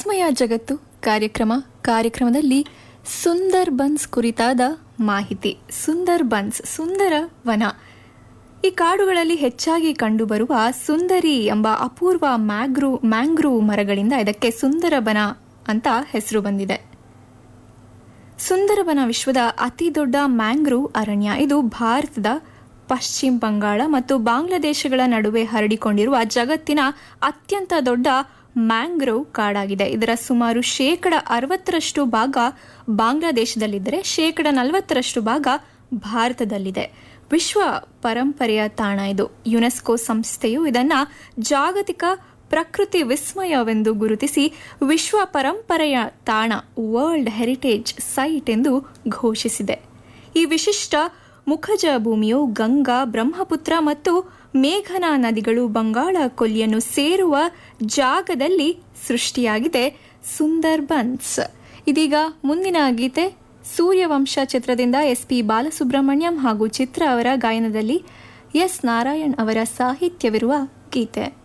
ವಿಸ್ಮಯ ಜಗತ್ತು ಕಾರ್ಯಕ್ರಮ ಕಾರ್ಯಕ್ರಮದಲ್ಲಿ ಸುಂದರ್ ಬನ್ಸ್ ಕುರಿತಾದ ಮಾಹಿತಿ ಸುಂದರ್ ಬನ್ಸ್ ಸುಂದರ ವನ ಈ ಕಾಡುಗಳಲ್ಲಿ ಹೆಚ್ಚಾಗಿ ಕಂಡುಬರುವ ಸುಂದರಿ ಎಂಬ ಅಪೂರ್ವ ಮ್ಯಾಗ್ರೂ ಮ್ಯಾಂಗ್ರೂ ಮರಗಳಿಂದ ಇದಕ್ಕೆ ಸುಂದರಬನ ಅಂತ ಹೆಸರು ಬಂದಿದೆ ಸುಂದರಬನ ವಿಶ್ವದ ಅತಿ ದೊಡ್ಡ ಮ್ಯಾಂಗ್ರೂವ್ ಅರಣ್ಯ ಇದು ಭಾರತದ ಪಶ್ಚಿಮ ಬಂಗಾಳ ಮತ್ತು ಬಾಂಗ್ಲಾದೇಶಗಳ ನಡುವೆ ಹರಡಿಕೊಂಡಿರುವ ಜಗತ್ತಿನ ಅತ್ಯಂತ ದೊಡ್ಡ ಮ್ಯಾಂಗ್ರೋವ್ ಕಾಡಾಗಿದೆ ಇದರ ಸುಮಾರು ಶೇಕಡ ಅರವತ್ತರಷ್ಟು ಭಾಗ ಬಾಂಗ್ಲಾದೇಶದಲ್ಲಿದ್ದರೆ ಶೇಕಡ ನಲವತ್ತರಷ್ಟು ಭಾಗ ಭಾರತದಲ್ಲಿದೆ ವಿಶ್ವ ಪರಂಪರೆಯ ತಾಣ ಇದು ಯುನೆಸ್ಕೋ ಸಂಸ್ಥೆಯು ಇದನ್ನ ಜಾಗತಿಕ ಪ್ರಕೃತಿ ವಿಸ್ಮಯವೆಂದು ಗುರುತಿಸಿ ವಿಶ್ವ ಪರಂಪರೆಯ ತಾಣ ವರ್ಲ್ಡ್ ಹೆರಿಟೇಜ್ ಸೈಟ್ ಎಂದು ಘೋಷಿಸಿದೆ ಈ ವಿಶಿಷ್ಟ ಮುಖಜ ಭೂಮಿಯು ಗಂಗಾ ಬ್ರಹ್ಮಪುತ್ರ ಮತ್ತು ಮೇಘನಾ ನದಿಗಳು ಬಂಗಾಳ ಕೊಲ್ಲಿಯನ್ನು ಸೇರುವ ಜಾಗದಲ್ಲಿ ಸೃಷ್ಟಿಯಾಗಿದೆ ಸುಂದರ್ ಬನ್ಸ್ ಇದೀಗ ಮುಂದಿನ ಗೀತೆ ಸೂರ್ಯವಂಶ ಚಿತ್ರದಿಂದ ಎಸ್ ಪಿ ಬಾಲಸುಬ್ರಹ್ಮಣ್ಯಂ ಹಾಗೂ ಚಿತ್ರ ಅವರ ಗಾಯನದಲ್ಲಿ ಎಸ್ ನಾರಾಯಣ್ ಅವರ ಸಾಹಿತ್ಯವಿರುವ ಗೀತೆ